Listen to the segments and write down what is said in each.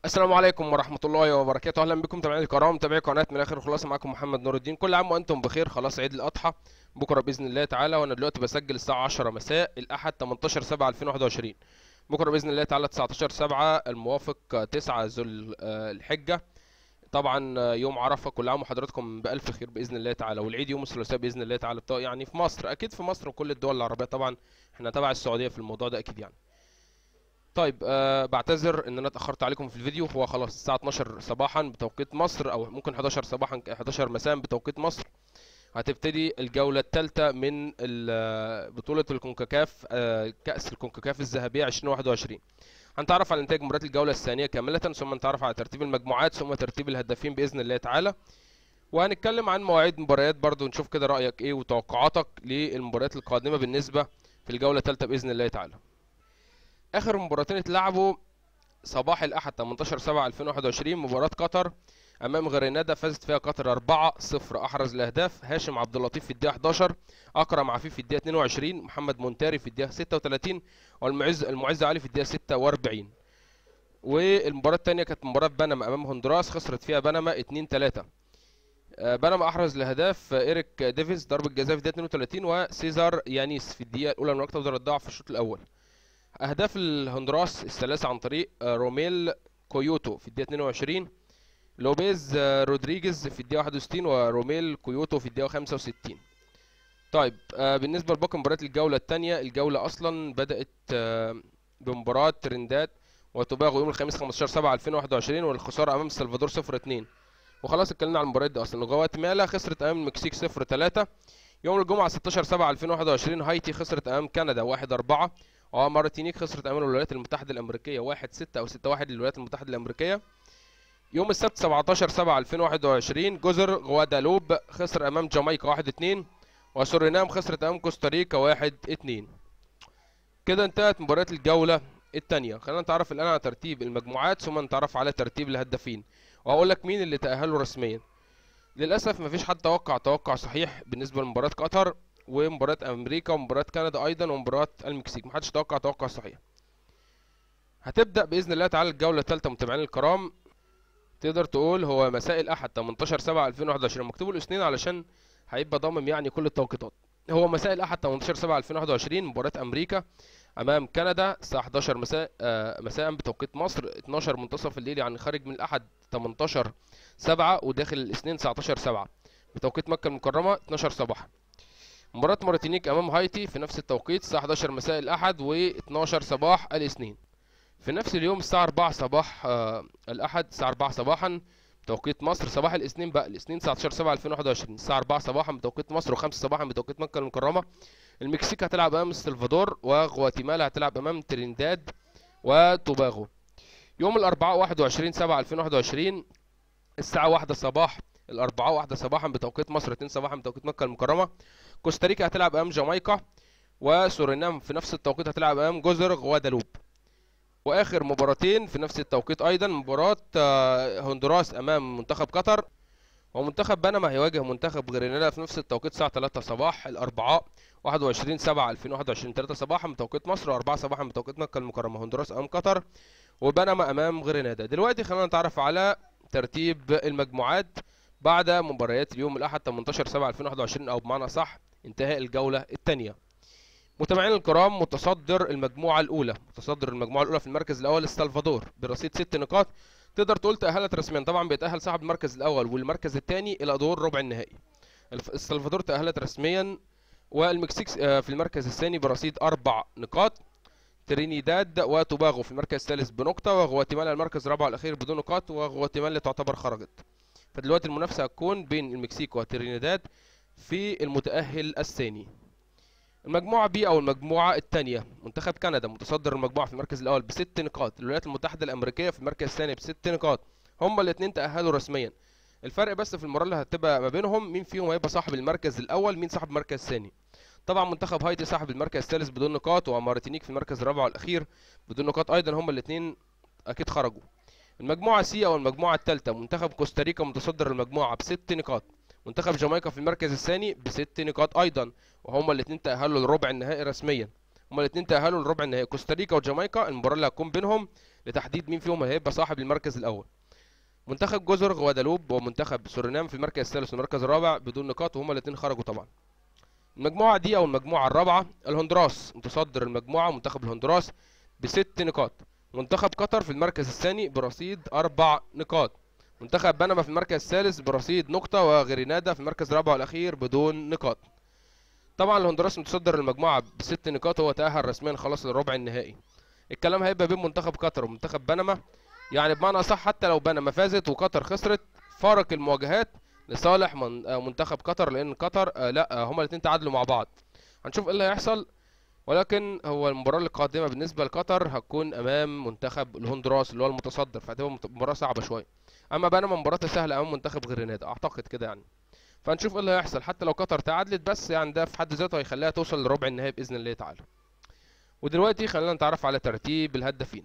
السلام عليكم ورحمة الله وبركاته أهلا بكم متابعينا الكرام متابعي قناة من الآخر خلاص معاكم محمد نور الدين كل عام وأنتم بخير خلاص عيد الأضحى بكرة بإذن الله تعالى وأنا دلوقتي بسجل الساعة 10 مساء الأحد 18 7 2021 بكرة بإذن الله تعالى 19 7 الموافق 9 ذو ال- آه، الحجة طبعا آه، يوم عرفة كل عام وحضراتكم بألف خير بإذن الله تعالى والعيد يوم الثلاثاء بإذن الله تعالى بتاع- يعني في مصر أكيد في مصر وكل الدول العربية طبعا احنا تبع السعودية في الموضوع ده أكيد يعني طيب أه بعتذر ان انا اتاخرت عليكم في الفيديو هو خلاص الساعه 12 صباحا بتوقيت مصر او ممكن 11 صباحا 11 مساء بتوقيت مصر هتبتدي الجوله الثالثه من ال- بطوله الكونكاكاف أه كاس الكونكاكاف الذهبيه 2021 هنتعرف على نتائج مباريات الجوله الثانيه كامله ثم نتعرف على ترتيب المجموعات ثم ترتيب الهدافين باذن الله تعالى وهنتكلم عن مواعيد مباريات برضو نشوف كده رايك ايه وتوقعاتك للمباريات القادمه بالنسبه في الجوله الثالثه باذن الله تعالى اخر مباراتين اتلعبوا صباح الاحد 18 7 2021 مباراه قطر امام غرينادا فازت فيها قطر 4 0 احرز الاهداف هاشم عبد اللطيف في الدقيقه 11 اكرم عفيف في الدقيقه 22 محمد مونتاري في الدقيقه 36 والمعز المعز علي في الدقيقه 46 والمباراه الثانيه كانت مباراه بنما امام هندوراس خسرت فيها بنما 2 3 آه، بنما احرز الاهداف آه، ايريك ديفيز ضربه جزاء في الدقيقه 32 وسيزار يانيس في الدقيقه الاولى من وقت بدل الضعف في الشوط الاول اهداف الهندوراس الثلاثه عن طريق آه، روميل كويوتو في الدقيقه 22 لوبيز آه، رودريجيز في الدقيقه 61 وروميل كويوتو في الدقيقه 65 طيب آه، بالنسبه لباقي مباريات الجوله الثانيه الجوله اصلا بدات آه، بمباراه ترندات وتوباغو يوم الخميس 15 7 2021 والخساره امام السلفادور 0 2 وخلاص اتكلمنا عن المباريات دي اصلا غواتيمالا خسرت امام المكسيك 0 3 يوم الجمعه 16 7 2021 هايتي خسرت امام كندا 1 4 ومارتينيك خسرت امام الولايات المتحده الامريكيه 1 6 او 6 1 للولايات المتحده الامريكيه يوم السبت 17 7 2021 جزر غوادالوب خسر امام جامايكا 1 2 وسورينام خسرت امام كوستاريكا 1 2 كده انتهت مباريات الجوله الثانيه خلينا نتعرف الان على ترتيب المجموعات ثم نتعرف على ترتيب الهدافين وهقول لك مين اللي تاهلوا رسميا للاسف مفيش حد توقع توقع صحيح بالنسبه لمباراه قطر ومباراه امريكا ومباراه كندا ايضا ومباراه المكسيك محدش توقع توقع صحيح هتبدا باذن الله تعالى الجوله الثالثه متابعينا الكرام تقدر تقول هو مساء الاحد 18 7 2021 مكتوب الاثنين علشان هيبقى ضامن يعني كل التوقيتات هو مساء الاحد 18 7 2021 مباراه امريكا امام كندا الساعه 11 مساء آه مساء بتوقيت مصر 12 منتصف الليل يعني خارج من الاحد 18 7 وداخل الاثنين 19 7 بتوقيت مكه المكرمه 12 صباحا مباراة مارتينيك أمام هايتي في نفس التوقيت الساعة 11 مساء الأحد و12 صباح الاثنين في نفس اليوم الساعة 4 صباح آه الأحد الساعة 4 صباحا بتوقيت مصر صباح الاثنين بقى الاثنين 19 7 2021 الساعة 4 صباحا بتوقيت مصر و5 صباحا بتوقيت مكة المكرمة المكسيك هتلعب أمام السلفادور وغواتيمالا هتلعب أمام ترينداد وتوباغو يوم الأربعاء 21 7 2021 الساعة 1 صباح الأربعاء 1 صباحا بتوقيت مصر 2 صباحا بتوقيت مكة المكرمة كوستاريكا هتلعب امام جامايكا وسورينام في نفس التوقيت هتلعب امام جزر غوادالوب واخر مباراتين في نفس التوقيت ايضا مباراة آه، هندوراس امام منتخب قطر ومنتخب بنما هيواجه منتخب غرينادا في نفس التوقيت الساعة 3 صباح الاربعاء 21 7 2021 3 صباحا بتوقيت مصر و4 صباحا بتوقيت مكة المكرمة هندوراس امام قطر وبنما امام غرينادا دلوقتي خلينا نتعرف على ترتيب المجموعات بعد مباريات اليوم الاحد 18 7 2021 او بمعنى صح انتهاء الجولة الثانية متابعينا الكرام متصدر المجموعة الأولى متصدر المجموعة الأولى في المركز الأول السلفادور برصيد ست نقاط تقدر تقول تأهلت رسميا طبعا بيتأهل صاحب المركز الأول والمركز الثاني إلى دور ربع النهائي الف- السلفادور تأهلت رسميا والمكسيك آه، في المركز الثاني برصيد أربع نقاط ترينيداد وتوباغو في المركز الثالث بنقطة وغواتيمالا المركز الرابع والأخير بدون نقاط وغواتيمالا تعتبر خرجت فدلوقتي المنافسة هتكون بين المكسيك وترينيداد في المتأهل الثاني المجموعة بي أو المجموعة الثانية منتخب كندا متصدر المجموعة في المركز الأول بست نقاط الولايات المتحدة الأمريكية في المركز الثاني بست نقاط هما الاثنين تأهلوا رسميا الفرق بس في المرة اللي هتبقى ما بينهم مين فيهم هيبقى صاحب المركز الأول مين صاحب المركز الثاني طبعا منتخب هايتي صاحب المركز الثالث بدون نقاط ومارتينيك في المركز الرابع والأخير بدون نقاط أيضا هما الاثنين أكيد خرجوا المجموعة سي أو المجموعة الثالثة منتخب كوستاريكا متصدر المجموعة بست نقاط منتخب جامايكا في المركز الثاني بست نقاط أيضا وهما الاثنين تأهلوا لربع النهائي رسميا هما الاثنين تاهلوا لربع النهائي كوستاريكا وجامايكا المباراه اللي هتكون بينهم لتحديد مين فيهم هيبقى صاحب المركز الاول منتخب جزر غوادالوب ومنتخب سورينام في المركز الثالث والمركز الرابع بدون نقاط وهما الاثنين خرجوا طبعا المجموعه دي او المجموعه الرابعه الهندراس متصدر المجموعه منتخب الهندراس بست نقاط منتخب قطر في المركز الثاني برصيد اربع نقاط منتخب بنما في المركز الثالث برصيد نقطه وغرينادا في المركز الرابع والاخير بدون نقاط طبعا الهندراس متصدر المجموعه بست نقاط هو تاهل رسميا خلاص للربع النهائي الكلام هيبقى بين منتخب قطر ومنتخب بنما يعني بمعنى اصح حتى لو بنما فازت وقطر خسرت فارق المواجهات لصالح من آه، منتخب قطر لان قطر آه، لا آه، هما الاثنين تعادلوا مع بعض هنشوف ايه اللي هيحصل ولكن هو المباراة القادمة بالنسبة لقطر هتكون أمام منتخب الهندراس اللي هو المتصدر فهتبقى مت- مباراة صعبة شوية أما بنما مباراتها سهلة أمام منتخب غرينادا أعتقد كده يعني فهنشوف ايه اللي هيحصل حتى لو قطر تعادلت بس يعني ده في حد ذاته هيخليها توصل لربع النهائي بإذن الله تعالى ودلوقتي خلينا نتعرف على ترتيب الهدافين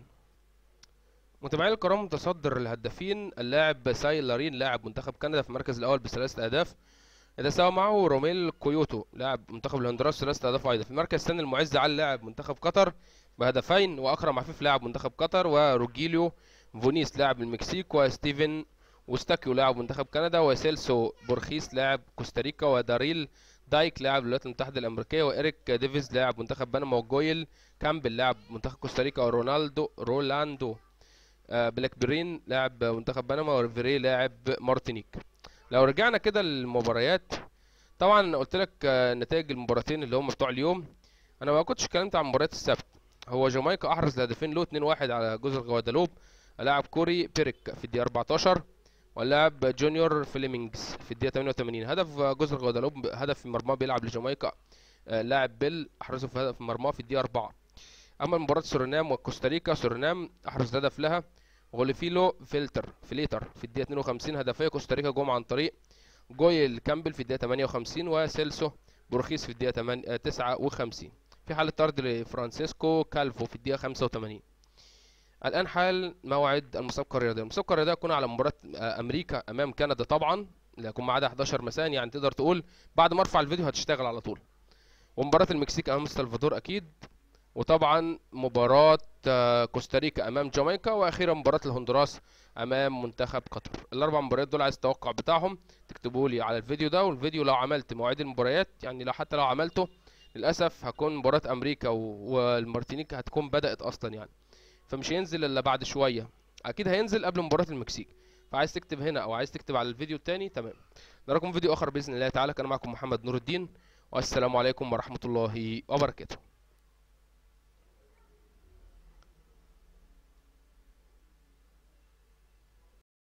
متابعين الكرام متصدر الهدافين اللاعب سايل لارين لاعب منتخب كندا في المركز الأول بثلاثة أهداف يتساوى معه روميل كويوتو لاعب منتخب الهندراس ثلاثة أهداف أيضا في المركز الثاني المعز علي لاعب منتخب قطر بهدفين وأكرم عفيف لاعب منتخب قطر وروجيليو فونيس لاعب المكسيك وستيفن وستاكيو لاعب منتخب كندا وسيلسو بورخيس لاعب كوستاريكا وداريل دايك لاعب الولايات المتحدة الأمريكية وإيريك ديفيز لاعب منتخب بنما وجويل كامبل لاعب منتخب كوستاريكا ورونالدو رولاندو آه، بلاك برين لاعب منتخب بنما وريفيري لاعب مارتينيك لو رجعنا كده للمباريات طبعا أنا قلت لك آه، نتائج المباراتين اللي هم بتوع اليوم انا ما كنتش اتكلمت عن مباريات السبت هو جامايكا احرز الهدفين له 2-1 على جزر غوادالوب لاعب كوري بيريك في الدقيقه 14 واللاعب جونيور فليمينجز في الدقيقه 88 هدف آه، جزر غوادالوب هدف في مرماه بيلعب لجامايكا آه، لاعب بيل احرزه في هدف مرماه في الدقيقه 4 اما مباراه سورينام وكوستاريكا سورينام احرز هدف لها غوليفيلو فلتر فليتر في الدقيقه 52 هدفيه كوستاريكا جم عن طريق جويل كامبل في الدقيقه 58 وسيلسو بورخيس في الدقيقه 8 آه، 59 في حاله طرد لفرانسيسكو كالفو في الدقيقه 85 الان حال موعد المسابقه الرياضيه المسابقه الرياضيه هتكون على مباراه آه، امريكا امام كندا طبعا اللي هيكون ميعادها 11 مساء يعني تقدر تقول بعد ما ارفع الفيديو هتشتغل على طول ومباراه المكسيك امام السلفادور اكيد وطبعا مباراة آه، كوستاريكا امام جامايكا واخيرا مباراة الهندوراس امام منتخب قطر الاربع مباريات دول عايز التوقع بتاعهم تكتبوا لي على الفيديو ده والفيديو لو عملت مواعيد المباريات يعني لو حتى لو عملته للاسف هكون مباراة امريكا و- والمارتينيك هتكون بدأت اصلا يعني فمش هينزل الا بعد شوية اكيد هينزل قبل مباراة المكسيك فعايز تكتب هنا او عايز تكتب على الفيديو التاني تمام نراكم في فيديو اخر باذن الله تعالى كان معكم محمد نور الدين والسلام عليكم ورحمة الله وبركاته